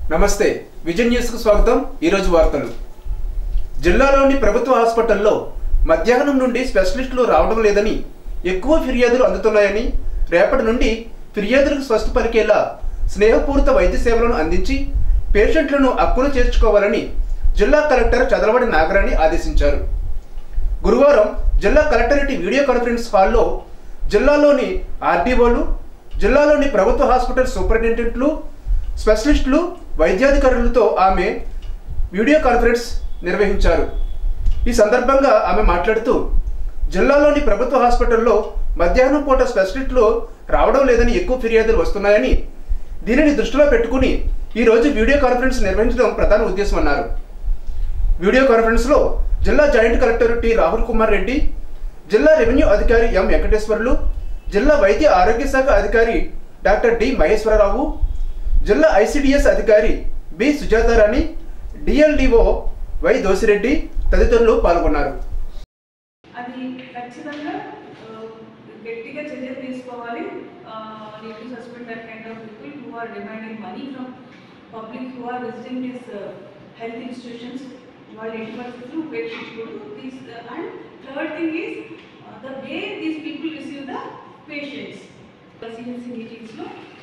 నమస్తే vision news కు స్వాగతం ఈరోజు వార్తలు జిల్లాలోని ప్రభుత్వ హాస్పిటల్లో మధ్యాహ్నం నుండి స్పెషలిస్టులు రావడం లేదని ఎక్కువ ఫిర్యాదులు అందుతున్నాయని రేపటి నుండి ఫిర్యాదులకు స్వస్థ పలికేలా స్నేహపూరిత వైద్య సేవలను అందించి పేషెంట్లను అక్కున చేర్చుకోవాలని జిల్లా కలెక్టర్ చదలవాడి నాగరాణి ఆదేశించారు గురువారం జిల్లా కలెక్టరేట్ వీడియో కాన్ఫరెన్స్ హాల్లో జిల్లాలోని ఆర్డీఓలు జిల్లాలోని ప్రభుత్వ హాస్పిటల్ సూపరింటెండెంట్లు స్పెషలిస్టులు వైద్యాధికారులతో ఆమె వీడియో కాన్ఫరెన్స్ నిర్వహించారు ఈ సందర్భంగా ఆమె మాట్లాడుతూ జిల్లాలోని ప్రభుత్వ హాస్పిటల్లో మధ్యాహ్నం పూట స్పెషలిస్టులు రావడం లేదని ఎక్కువ ఫిర్యాదులు వస్తున్నాయని దీనిని దృష్టిలో పెట్టుకుని ఈ రోజు వీడియో కాన్ఫరెన్స్ నిర్వహించడం ప్రధాన ఉద్దేశం అన్నారు వీడియో కాన్ఫరెన్స్ లో జిల్లా joint collector T Rahul Kumar Reddy జిల్లా రెవెన్యూ అధికారి ఎం వెంకటేశ్వర్లు జిల్లా వైద్య ఆరోగ్య శాఖ అధికారి డాక్టర్ డి మహేశ్వరరావు జిల్లా ఐసిడిఎస్ అధికారి B Sujatharani DLDO Y Dosireddy తదితరులు పాల్గొన్నారు అది ఖచ్చితంగా ఆ, గట్టిగా చర్యలు తీసుకోవాలి neat suspend that kind of people who are demanding money from public who are visiting this health institutions వాళ్ళు ఎట్టి పరిస్థితులు ఉపేక్షించకూడదు these and third thing is the way these people receive the patients CNC మీటింగ్స్లో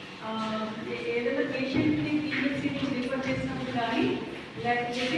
ఏదైనా పేషెంట్ని TSC నుంచి refer చేసినప్పుడు కానీ లేకపోతే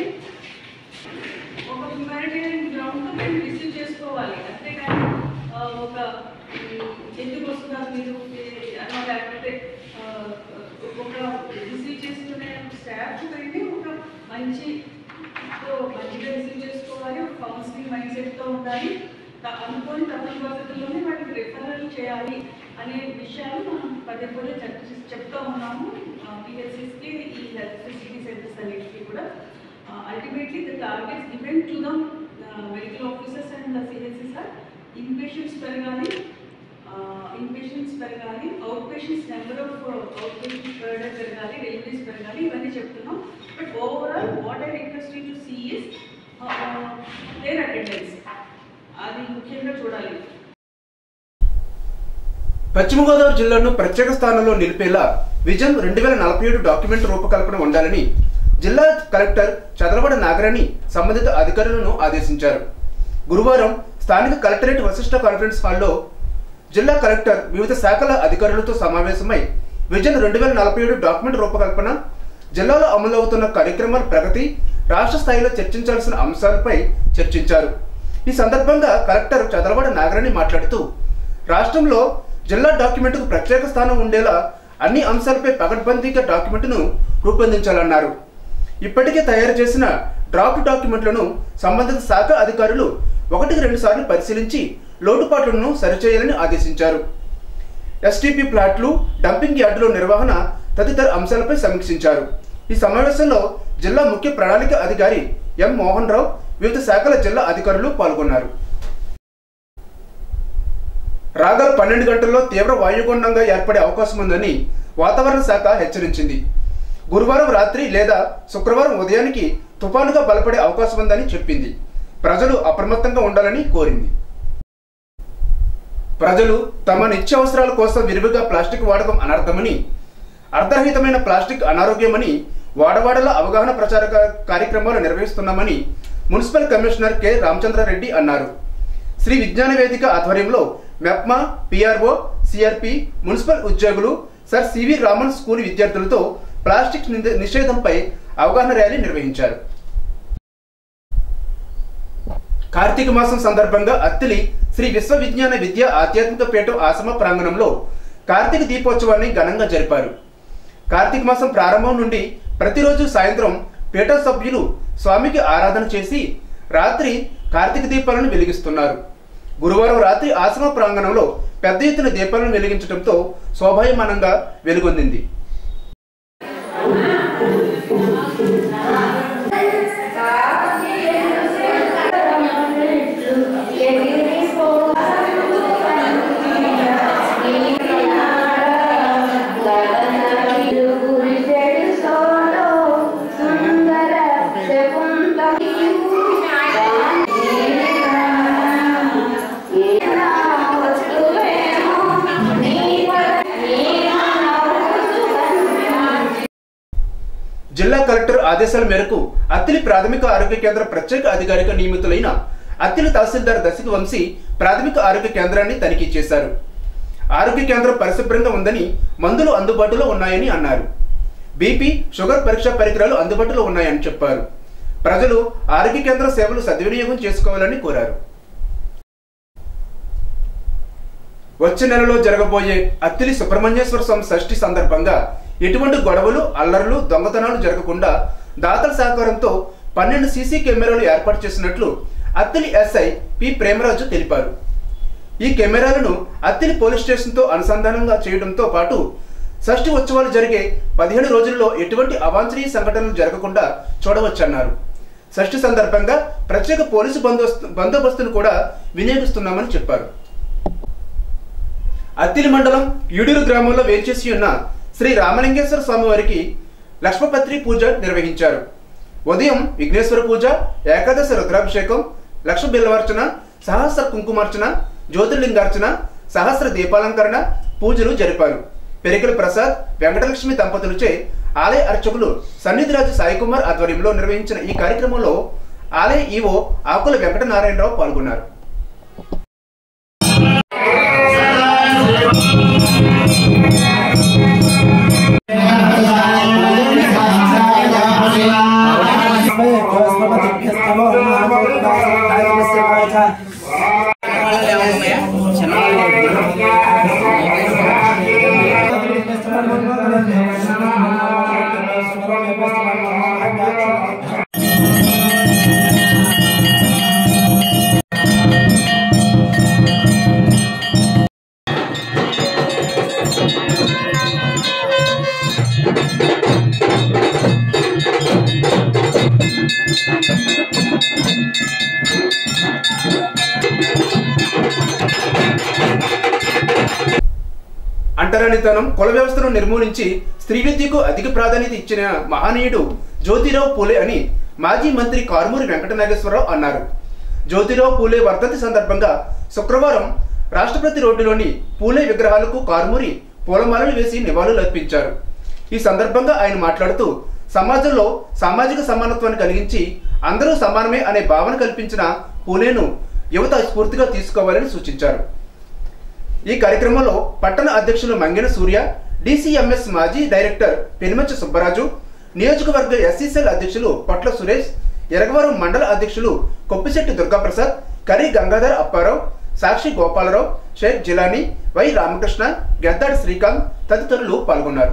ఒక హ్యుమానిటేరియన్ గ్రౌండ్లో మేము రిసీవ్ చేసుకోవాలి అంతేగాని ఆ, ఒక ఉమ్, ఎందుకు వస్తున్నారు మీరు ఏ- అనో లేకపోతే ఆ, ఒక రిసీవ్ చేసుకునే స్టాఫ్ అయితే ఒక మంచి తో మంచిగా రిసీవ్ చేసుకోవాలి ఒక కౌన్సిలింగ్ మైండ్ సెట్తో ఉండాలి త- అనుకోని తప్పని పరిస్థితుల్లోనే వాటికి రిఫరల్ చేయాలి అనే విషయాలు మనం పదే పదే చర్చ చెప్తా ఉన్నాము పిహెచ్సిస్కి ఈ హెల్త్ ఫెసిలిటీ సెంటర్స్ అన్నిటికీ కూడా uh, ultimately the targets given to the uh, medical officers and the CHCs are inpatients పెరగాలి ఇన్పేషెంట్స్ పెరగాలి out patients number of out patients per day పెరగాలి డెలివరీస్ పెరగాలి ఇవన్నీ చెప్తున్నాం but overall what I request to see is their attendance అది ముఖ్యంగా చూడాలి పశ్చిమ గోదావరి జిల్లాను ప్రత్యేక స్థానంలో నిలిపేలా విజన్ రెండు వేల నలభై ఏడు డాక్యుమెంట్ రూపకల్పన ఉండాలని జిల్లా కలెక్టర్ చదలవాడ నాగరాణి సంబంధిత అధికారులను ఆదేశించారు గురువారం స్థానిక కలెక్టరేట్ వశిష్ట కాన్ఫరెన్స్ హాల్లో జిల్లా కలెక్టర్ వివిధ శాఖల అధికారులతో సమావేశమై విజన్ రెండు వేల నలభై ఏడు డాక్యుమెంట్ రూపకల్పన జిల్లాలో అమలవుతున్న కార్యక్రమాల ప్రగతి రాష్ట్ర స్థాయిలో చర్చించాల్సిన అంశాలపై చర్చించారు ఈ సందర్భంగా కలెక్టర్ చదలవాడ నాగరాణి మాట్లాడుతూ రాష్ట్రంలో జిల్లా డాక్యుమెంట్కు ప్రత్యేక స్థానం ఉండేలా అన్ని అంశాలపై పకడ్బందీగా డాక్యుమెంట్ను రూపొందించాలన్నారు ఇప్పటికే తయారు చేసిన డ్రాఫ్ట్ డాక్యుమెంట్లను సంబంధిత శాఖ అధికారులు ఒకటికి రెండు సార్లు పరిశీలించి లోటుపాట్లను సరిచేయాలని ఆదేశించారు ఎస్టీపీ ప్లాట్లు డంపింగ్ యార్డుల నిర్వహణ తదితర అంశాలపై సమీక్షించారు ఈ సమావేశంలో జిల్లా ముఖ్య ప్రణాళిక అధికారి ఎం మోహన్ రావు వివిధ శాఖల జిల్లా అధికారులు పాల్గొన్నారు రాగల పన్నెండు గంటల్లో తీవ్ర వాయుగుండంగా ఏర్పడే అవకాశం ఉందని వాతావరణ శాఖ హెచ్చరించింది గురువారం రాత్రి లేదా శుక్రవారం ఉదయానికి తుఫానుగా బలపడే అవకాశం ఉందని చెప్పింది ప్రజలు అప్రమత్తంగా ఉండాలని కోరింది ప్రజలు తమ నిత్యావసరాల కోసం విరివిగా ప్లాస్టిక్ వాడకం అనర్థమని అర్ధరహితమైన ప్లాస్టిక్ అనారోగ్యమని వాడవాడల అవగాహన ప్రచార కా- కార్యక్రమాలు నిర్వహిస్తున్నామని మున్సిపల్ కమిషనర్ కె రామచంద్రారెడ్డి అన్నారు శ్రీ విజ్ఞాన వేదిక ఆధ్వర్యంలో మెప్మా పిఆర్ఓ సిఆర్పి మున్సిపల్ ఉద్యోగులు సర్ సివి రామన్ స్కూల్ విద్యార్థులతో ప్లాస్టిక్ నింద- నిషేధంపై అవగాహన ర్యాలీ నిర్వహించారు కార్తీక మాసం సందర్భంగా అత్తిలి శ్రీ విశ్వ విజ్ఞాన విద్య ఆధ్యాత్మిక పీఠం ఆశ్రమ ప్రాంగణంలో కార్తీక దీపోత్సవాన్ని ఘనంగా జరిపారు కార్తీక మాసం ప్రారంభం నుండి ప్రతిరోజు సాయంత్రం పీఠ సభ్యులు స్వామికి ఆరాధన చేసి రాత్రి కార్తీక దీపాలను వెలిగిస్తున్నారు గురువారం రాత్రి ఆశ్రమ ప్రాంగణంలో పెద్ద ఎత్తున దీపాలను వెలిగించడంతో శోభాయమానంగా వెలుగొందింది వస్తువేమో నీ జిల్లా కలెక్టర్ ఆదేశాల మేరకు అత్తిలి ప్రాథమిక ఆరోగ్య కేంద్ర ప్రత్యేక అధికారిగా నియమితులైన అత్తిలి తహసీల్దార్ దశక వంశీ ప్రాథమిక ఆరోగ్య కేంద్రాన్ని తనిఖీ చేశారు ఆరోగ్య కేంద్రం పరిశుభ్రంగా ఉందని మందులు అందుబాటులో ఉన్నాయని అన్నారు బీపీ షుగర్ పరీక్ష పరికరాలు అందుబాటులో ఉన్నాయని చెప్పారు ప్రజలు ఆరోగ్య కేంద్ర సేవలు సద్వినియోగం చేసుకోవాలని కోరారు వచ్చే నెలలో జరగబోయే అత్తిలి సుబ్రహ్మణ్యేశ్వర స్వామి షష్ఠి సందర్భంగా ఎటువంటి గొడవలు అల్లర్లు దొంగతనాలు జరగకుండా దాతల సహకారంతో పన్నెండు సీసీ కెమెరాలు ఏర్పాటు చేసినట్లు అత్తిలి ఎస్ఐ పి ప్రేమరాజు తెలిపారు ఈ కెమెరాలను అత్తిలి పోలీస్ స్టేషన్తో అనుసంధానంగా చేయడంతో పాటు షష్ఠి ఉత్సవాలు జరిగే పదిహేను రోజుల్లో ఎటువంటి అవాంఛనీయ సంఘటనలు జరగకుండా చూడవచ్చన్నారు షష్ఠి సందర్భంగా ప్రత్యేక పోలీసు బందోబస్తు బందోబస్తును కూడా వినియోగిస్తున్నామని చెప్పారు అత్తిలి మండలం యుడూరు గ్రామంలో వేచేసి ఉన్న శ్రీ రామలింగేశ్వర స్వామి వారికి లక్ష్మపత్రి పూజ నిర్వహించారు ఉదయం విఘ్నేశ్వర పూజ ఏకాదశి రుద్రాభిషేకం లక్ష్మ బిల్లవార్చన సహస్ర కుంకుమార్చన జ్యోతిర్లింగార్చన సహస్ర దీపాలంకరణ పూజలు జరిపారు పెరికల ప్రసాద్ వెంకటలక్ష్మి దంపతులచే ఆలయ అర్చకులు సన్నిధిరాజు సాయికుమార్ ఆధ్వర్యంలో నిర్వహించిన ఈ కార్యక్రమంలో ఆలయ ఈవో ఆకుల వెంకటనారాయణరావు పాల్గొన్నారు అంటరానితనం కుల వ్యవస్థను నిర్మూలించి స్త్రీ విద్యకు అధిక ప్రాధాన్యత ఇచ్చిన మహనీయుడు జ్యోతిరావు పూలే అని మాజీ మంత్రి కారుమూరి వెంకట నాగేశ్వరరావు అన్నారు జ్యోతిరావు పూలే వర్ధంతి సందర్భంగా శుక్రవారం రాష్ట్రపతి రోడ్డులోని పూలే విగ్రహాలకు కారుమూరి పూలమాలలు వేసి నివాళులు అర్పించారు ఈ సందర్భంగా ఆయన మాట్లాడుతూ సమాజంలో సామాజిక సమానత్వాన్ని కలిగించి అందరూ సమానమే అనే భావన కల్పించిన పూలేను యువత స్ఫూర్తిగా తీసుకోవాలని సూచించారు ఈ కార్యక్రమంలో పట్టణ అధ్యక్షులు మంగెన సూర్య డిసిఎంఎస్ మాజీ డైరెక్టర్ పెనుమంచ సుబ్బరాజు నియోజకవర్గ ఎస్సీసెల్ అధ్యక్షులు పట్ల సురేష్ ఎరగవరం మండల అధ్యక్షులు కొప్పిశెట్టి దుర్గాప్రసాద్ కరి గంగాధర్ అప్పారావు సాక్షి గోపాలరావు షేక్ జిలానీ వై రామకృష్ణ గెద్దాడి శ్రీకాంత్ తదితరులు పాల్గొన్నారు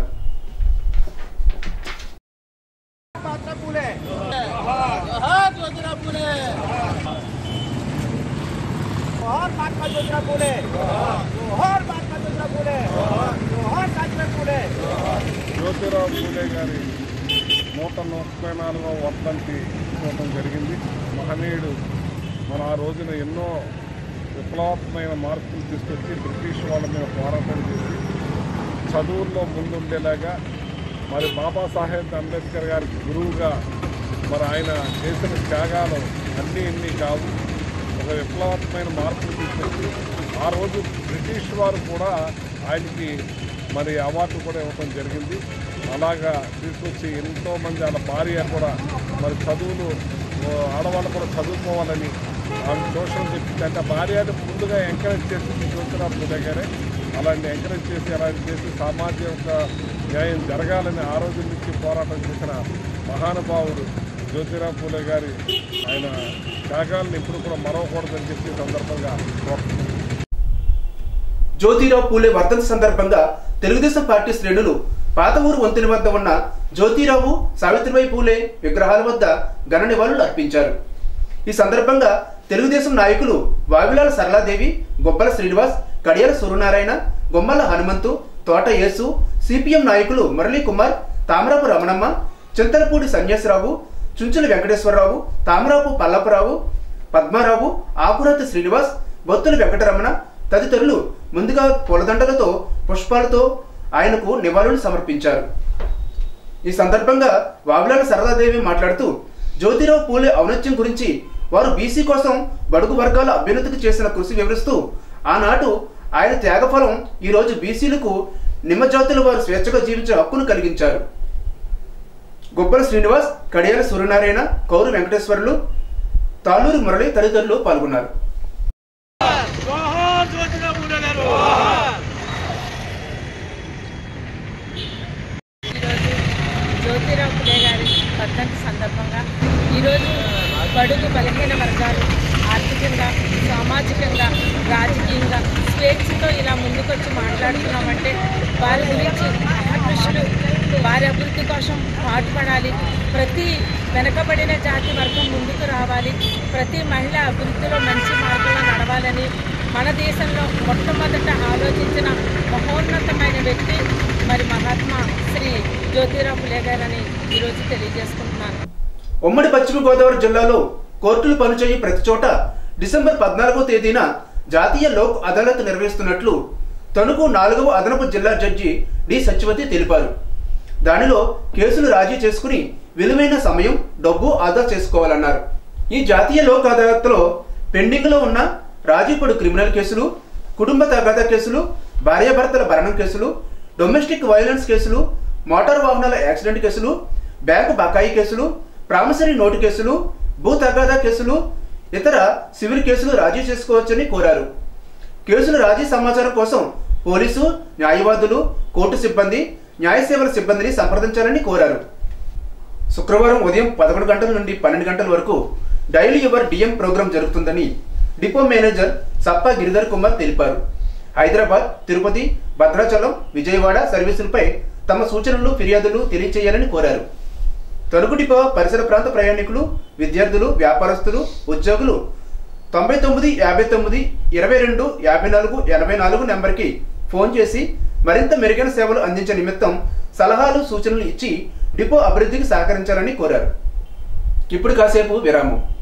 महात्मा फुले जोहार ज्योतिराव फुले जोहार महात्मा ज्योतिराव फुले जोहार महात्मा ज्योतिराव फुले जोहार सावित्रीबाई फुले జ్యోతిరావు పూలే గారి నూట ముప్పై నాలుగవ వర్ధంతి చూడటం జరిగింది మహనీయుడు మన ఆ రోజున ఎన్నో విప్లవాత్మకమైన మార్పులు తీసుకొచ్చి బ్రిటిష్ వాళ్ళ మీద పోరాటం చేసి చదువుల్లో ముందుండేలాగా మరి బాబాసాహెబ్ అంబేద్కర్ గారికి గురువుగా మరి ఆయన చేసిన త్యాగాలు అన్నీ ఇన్ని కావు ఒక విప్లవాత్మకమైన మార్పులు తీసుకొచ్చి ఆ రోజు బ్రిటిష్ వారు కూడా ఆయనకి మరి అవార్డు కూడా ఇవ్వడం జరిగింది అలాగా తీసుకొచ్చి ఎంతోమంది వాళ్ళ భార్య కూడా మరి చదువులు ఓ, ఆడవాళ్ళు కూడా చదువుకోవాలని ఆమె దోషం చెప్పింది అంటే ఆ భార్యని ముందుగా ఎంకరేజ్ చేసింది జ్యోతిరావు పూలే గారే అలాంటి ఎంకరేజ్ చేసి అలాంటి చేసి సామాజిక న్యాయం జరగాలని ఆ రోజు నుంచి పోరాటం చేసిన మహానుభావుడు జ్యోతిరావు పూలే గారి ఆయన త్యాగాలను ఇప్పుడు కూడా మరవకూడదని చెప్పి ఈ సందర్భంగా కోరుతున్నాను జ్యోతిరావు పూలే వర్ధంతి సందర్భంగా తెలుగుదేశం పార్టీ శ్రేణులు పాత ఊరు వంతెన వద్ద ఉన్న జ్యోతిరావు సావిత్రిబాయి పూలే విగ్రహాల వద్ద ఘన నివాళులు అర్పించారు ఈ సందర్భంగా తెలుగుదేశం నాయకులు వావిలాల సరళాదేవి గొప్పల శ్రీనివాస్ కడియాల సూర్యనారాయణ గొమ్మల హనుమంతు తోట యేసు సిపిఎం నాయకులు మురళీ కుమార్ తామరాపు రమణమ్మ చింతలపూడి సన్యాసరావు చుంచుల వెంకటేశ్వరరావు తామరాపు పల్లపరావు పద్మారావు ఆకురాతి శ్రీనివాస్ బొత్తుల వెంకటరమణ తదితరులు ముందుగా పూలదండలతో పుష్పాలతో ఆయనకు నివాళులు సమర్పించారు ఈ సందర్భంగా వావిలాల సరదాదేవి మాట్లాడుతూ జ్యోతిరావు పూలే ఔన్నత్యం గురించి వారు బీసీ కోసం బడుగు వర్గాల అభ్యున్నతికి చేసిన కృషి వివరిస్తూ ఆనాడు ఆయన త్యాగఫలం ఈరోజు బీసీలకు నిమ్మజాతుల వారు స్వేచ్ఛగా జీవించే హక్కును కలిగించారు గొప్పల శ్రీనివాస్ కడియాల సూర్యనారాయణ కౌరు వెంకటేశ్వర్లు తాలూరు మురళి తదితరులు పాల్గొన్నారు జోహార్ జ్యోతిరావు పూలే గారు ఈరోజు జ్యోతిరావు పులే గారి వర్ధంతి సందర్భంగా ఈరోజు బడుగు బలహీన వర్గాలు ఆర్థికంగా సామాజికంగా రాజకీయంగా స్వేచ్ఛతో ఇలా ముందుకొచ్చి మాట్లాడుతున్నామంటే వారి గురించి మహాకృషులు వారి అభివృద్ధి కోసం పాటుపడాలి ప్రతి వెనకబడిన జాతి వర్గం ముందుకు రావాలి ప్రతి మహిళ అభివృద్ధిలో మంచి మార్గంలో నడవాలని మన దేశంలో మొట్టమొదట ఆలోచించిన మహోన్నతమైన వ్యక్తి మరి మహాత్మా శ్రీ జ్యోతిరావు ఫులే గారని ఈరోజు తెలియజేసుకుంటున్నాను ఉమ్మడి పశ్చిమ గోదావరి జిల్లాలో కోర్టులు పనిచేయి ప్రతి చోట డిసెంబర్ పద్నాలుగో తేదీన జాతీయ లోక్ అదాలత్ నిర్వహిస్తున్నట్లు తణుకు నాలుగవ అదనపు జిల్లా జడ్జి డి సత్యవతి తెలిపారు దానిలో కేసులు రాజీ చేసుకుని విలువైన సమయం డబ్బు ఆదా చేసుకోవాలన్నారు ఈ జాతీయ లోక్ అదాలత్లో పెండింగ్లో ఉన్న రాజీపడు క్రిమినల్ కేసులు కుటుంబ తగాదా కేసులు భార్యాభర్తల భరణం కేసులు డొమెస్టిక్ వైలెన్స్ కేసులు మోటార్ వాహనాల యాక్సిడెంట్ కేసులు బ్యాంకు బకాయి కేసులు ప్రామిసరీ నోటు కేసులు భూ తగాదా కేసులు ఇతర సివిల్ కేసులు రాజీ చేసుకోవచ్చని కోరారు కేసుల రాజీ సమాచారం కోసం పోలీసు న్యాయవాదులు కోర్టు సిబ్బంది న్యాయ సేవల సిబ్బందిని సంప్రదించాలని కోరారు శుక్రవారం ఉదయం పదకొండు గంటల నుండి పన్నెండు గంటల వరకు డైలీ యువర్ డిఎం ప్రోగ్రాం జరుగుతుందని డిపో మేనేజర్ సప్పా గిరిధర్ కుమార్ తెలిపారు హైదరాబాద్ తిరుపతి భద్రాచలం విజయవాడ సర్వీసులపై తమ సూచనలు ఫిర్యాదులు తెలియచేయాలని కోరారు తణుకు డిపో పరిసర ప్రాంత ప్రయాణికులు విద్యార్థులు వ్యాపారస్తులు ఉద్యోగులు తొంభై తొమ్మిది యాభై తొమ్మిది ఇరవై రెండు యాభై నాలుగు ఎనభై నాలుగు నెంబర్కి ఫోన్ చేసి మరింత మెరుగైన సేవలు అందించే నిమిత్తం సలహాలు సూచనలు ఇచ్చి డిపో అభివృద్ధికి సహకరించాలని కోరారు ఇప్పుడు కాసేపు విరామం